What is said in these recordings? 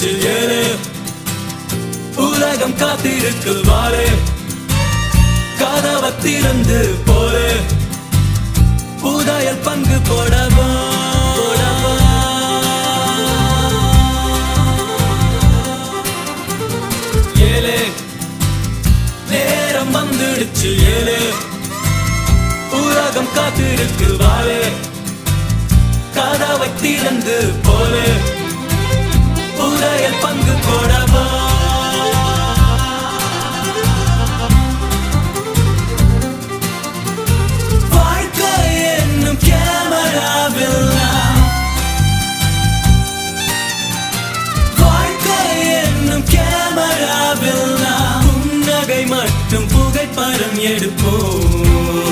வந்துடுச்சு ஏழு உலகம் காத்திருக்கு வாழே கதவை திறந்து போலே புதையல் பங்கு போடவா போடவா. ஏழு நேரம் வந்துடுச்சு ஏழு உலகம் காத்திருக்கு வாழே கதவை திறந்து போலே புதையல் பங்கு போடவா வாழ்க்கை என்னும் கேமராவில் நான் வாழ்க்கை என்னும் கேமராவில் நான் புன்னகை மட்டும் புகைப்படம் எடுப்போம்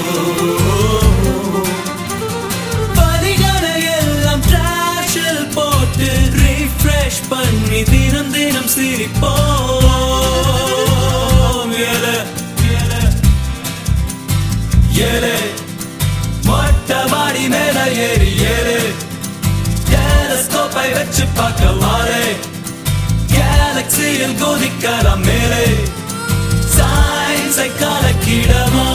வரிகளை எல்லாம் டிராஷில் போட்டு ரீஃப்ரெஷ் பண்ணி தினம் தினம் சிரிப்போம் ஏலே, ஏலே, ஏலே மொட்டை மாடி மேல ஏறி ஏறு டெலஸ்கோப்பை வச்சு பார்க்க வாரே கேலக்சியில் குதிக்கலாம் மேலே சயின்ஸை கலக்கிடமா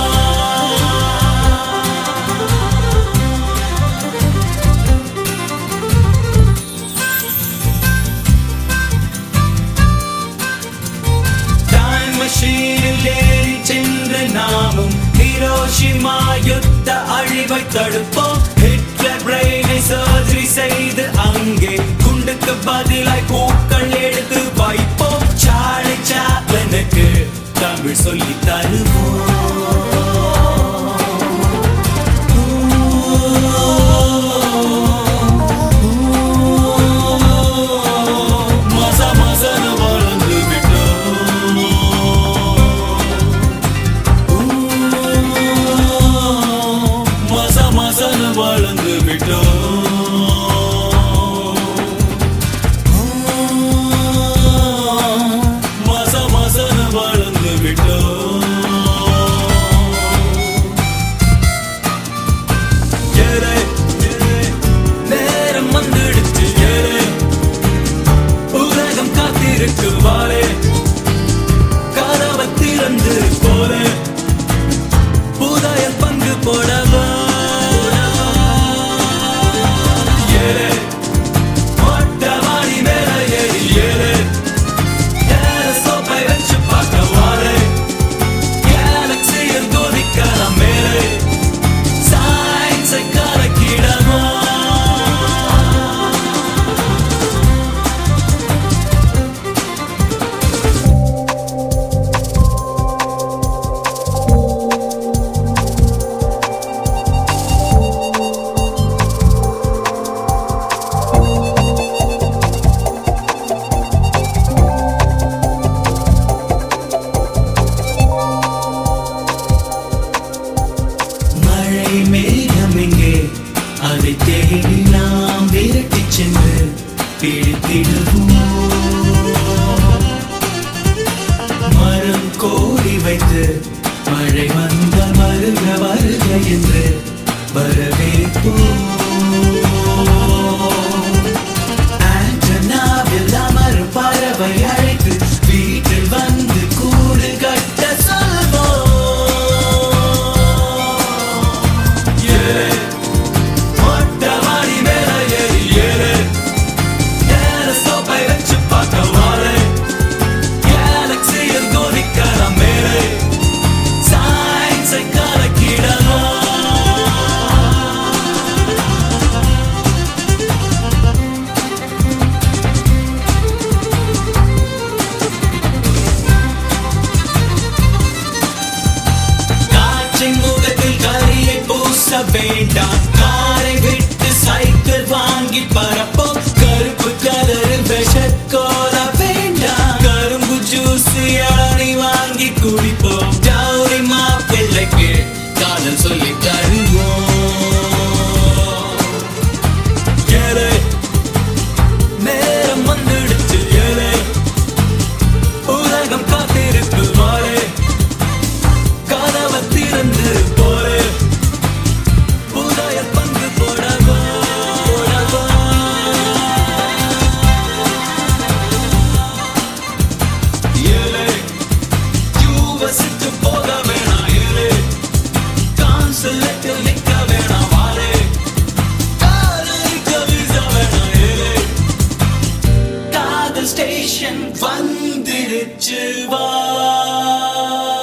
டைம் மெஷீனில் ஏறி சென்று நாமும் ஹிரோஷிமா யுத்த அழிவை தடுப்போம் ஹிட்லர் பிரெயினை சர்ஜரி செய்து அங்கே குண்டுக்கு பதிலாய் பூக்கள் எடுத்து வைப்போம் சாலை சாப்லனுக்கு தமிழ் சொல்லி தருவோம் மச மசன வளர்ந்து விட்டோம் மச மசன வளர்ந்து விட்டோம் மச மசன வளர்ந்து விட்டோம் ஏலே, ஏலே, நேரம் வந்துடுச்சு ஏலே உலகம் காத்திருக்கு வாரே கதவை திறந்து போலே புதையல் பங்கு போடவா ஏலே, மொட்டை மாடி மேல ஏறி ஏலே, டெலஸ்கோப்பை வச்சு பார்க்க வாரே, கேலக்சியில் குதிக்கலாம் மேலே, சயின்ஸை கலக்கிடவா மழை மேகம் எங்கே அதை தேடி நாம் விரட்டி சென்று பிடித்திடுவோம் மரம் கோரி வைத்து மழை வந்தால் வருக வருக என்று வரவேற்போம் ஆண்டனாவில் அமரும் பறவை அழைத்து வீட்டில் வந்து கூடு கட்ட சொல்வோம் ஏலே, மொட்டை மாடி மேல ஏறி ஏறு. டெலஸ்கோப்பை வச்சு பார்க்க வாரே. கேலக்சியில் குதிக்கலாம் மேலே. சயின்ஸை கலக்கிடலாம் காற்றின் முகத்தில் கரியை பூச வேண்டாம் காரை விட்டு சைக்கிள் வாங்கி பரப்போம் கருப்பு கலரில் விஷக்கோல வேண்டாம் கரும்பு ஜூஸ் இளநி வாங்கி குடிப்போம் ஜவுரி மாப்பிள்ளைக்கு காதல் சொல்லி தருவோம் ஏலே, நேரம் வந்துடுச்சு ஏலே உலகம் காத்திருக்கு வாழே கதவை திறந்து போலே ஸ்டேஷன் வந்துருச்சு வா